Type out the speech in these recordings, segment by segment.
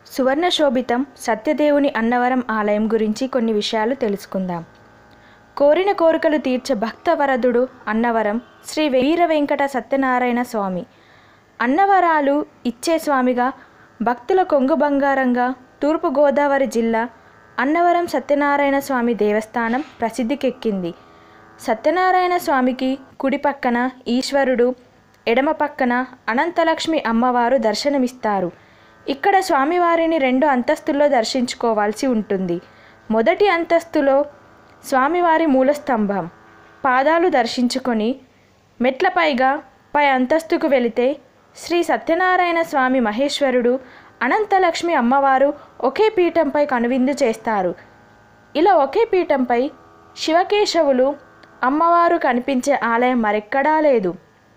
సువర్ణ శోభితం సత్యదేవుని అన్నవరం ఆలయం గురించి కొన్ని విషయాలు తెలుసుకుందాం కోరిన కోరికలు తీర్చే భక్తవరదుడు అన్నవరం శ్రీ వీర వెంకట సత్యనారాయణ స్వామి అన్నవరాలు ఇచ్చే స్వామిగా భక్తుల కొంగు బంగారంగా తూర్పుగోదావరి జిల్లా అన్నవరం సత్యనారాయణ స్వామి దేవస్థానం ప్రసిద్ధికెక్కింది సత్యనారాయణ స్వామికి కుడి పక్కన ఈశ్వరుడు ఎడమ పక్కన అనంతలక్ష్మి అమ్మవారు దర్శనమిస్తారు ఇక్కడ స్వామివారిని రెండు అంతస్తుల్లో దర్శించుకోవాల్సి ఉంటుంది మొదటి అంతస్తులో స్వామివారి మూలస్తంభం పాదాలు దర్శించుకొని మెట్లపైగా పై అంతస్తుకు వెళితే శ్రీ సత్యనారాయణ స్వామి మహేశ్వరుడు అనంతలక్ష్మి అమ్మవారు ఒకే పీఠంపై కనువిందు చేస్తారు ఇలా ఒకే పీఠంపై శివకేశవులు అమ్మవారు కనిపించే ఆలయం మరెక్కడా లేదు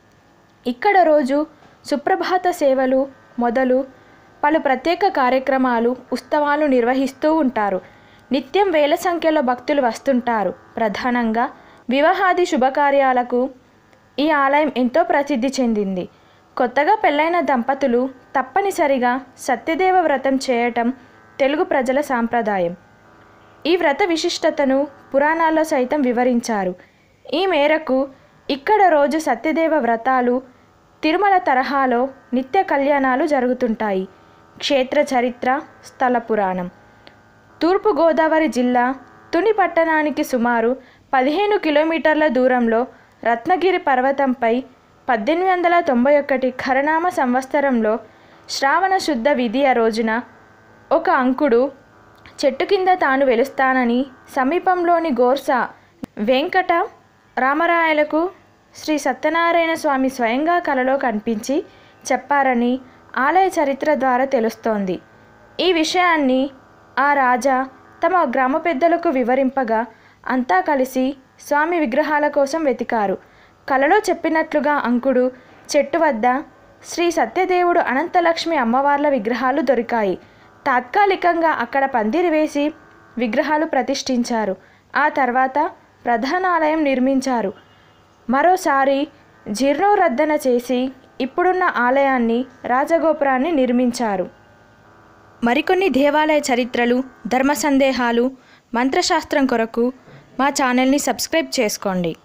ఇక్కడ రోజు సుప్రభాత సేవలు మొదలు పలు ప్రత్యేక కార్యక్రమాలు ఉత్సవాలు నిర్వహిస్తూ ఉంటారు నిత్యం వేల సంఖ్యలో భక్తులు వస్తుంటారు ప్రధానంగా వివాహాది శుభకార్యాలకు ఈ ఆలయం ఎంతో ప్రసిద్ధి చెందింది కొత్తగా పెళ్ళైన దంపతులు తప్పనిసరిగా సత్యదేవ వ్రతం చేయటం తెలుగు ప్రజల సాంప్రదాయం ఈ వ్రత విశిష్టతను పురాణాల్లో సైతం వివరించారు ఈ మేరకు ఇక్కడ రోజు సత్యదేవ వ్రతాలు తిరుమల తరహాలో నిత్య కళ్యాణాలు జరుగుతుంటాయి క్షేత్ర చరిత్ర స్థల పురాణం తూర్పుగోదావరి జిల్లా తుని పట్టణానికి సుమారు పదిహేను కిలోమీటర్ల దూరంలో రత్నగిరి పర్వతంపై పద్దెనిమిది వందల తొంభై ఒకటి ఖరనామ సంవత్సరంలో శ్రావణ శుద్ధ విధియ రోజున ఒక అంకుడు చెట్టు కింద తాను వెలుస్తానని సమీపంలోని గోర్సా వెంకట రామరాయలకు శ్రీ సత్యనారాయణ స్వామి స్వయంగా కలలో కనిపించి చెప్పారని ఆలయ చరిత్ర ద్వారా తెలుస్తోంది ఈ విషయాన్ని ఆ రాజా తమ గ్రామ పెద్దలకు వివరింపగా అంతా కలిసి స్వామి విగ్రహాల కోసం వెతికారు కలలో చెప్పినట్లుగా అంకుడు చెట్టు వద్ద శ్రీ సత్యదేవుడు అనంతలక్ష్మి అమ్మవార్ల విగ్రహాలు దొరికాయి తాత్కాలికంగా అక్కడ పందిరి వేసి విగ్రహాలు ప్రతిష్ఠించారు ఆ తర్వాత ప్రధాన ఆలయం నిర్మించారు మరోసారి జీర్ణోరద్దన చేసి ఇప్పుడున్న ఆలయాన్ని రాజగోపురాన్ని నిర్మించారు మరికొన్ని దేవాలయ చరిత్రలు ధర్మ సందేహాలు మంత్రశాస్త్రం కొరకు మా ఛానల్ని సబ్స్క్రైబ్ చేసుకోండి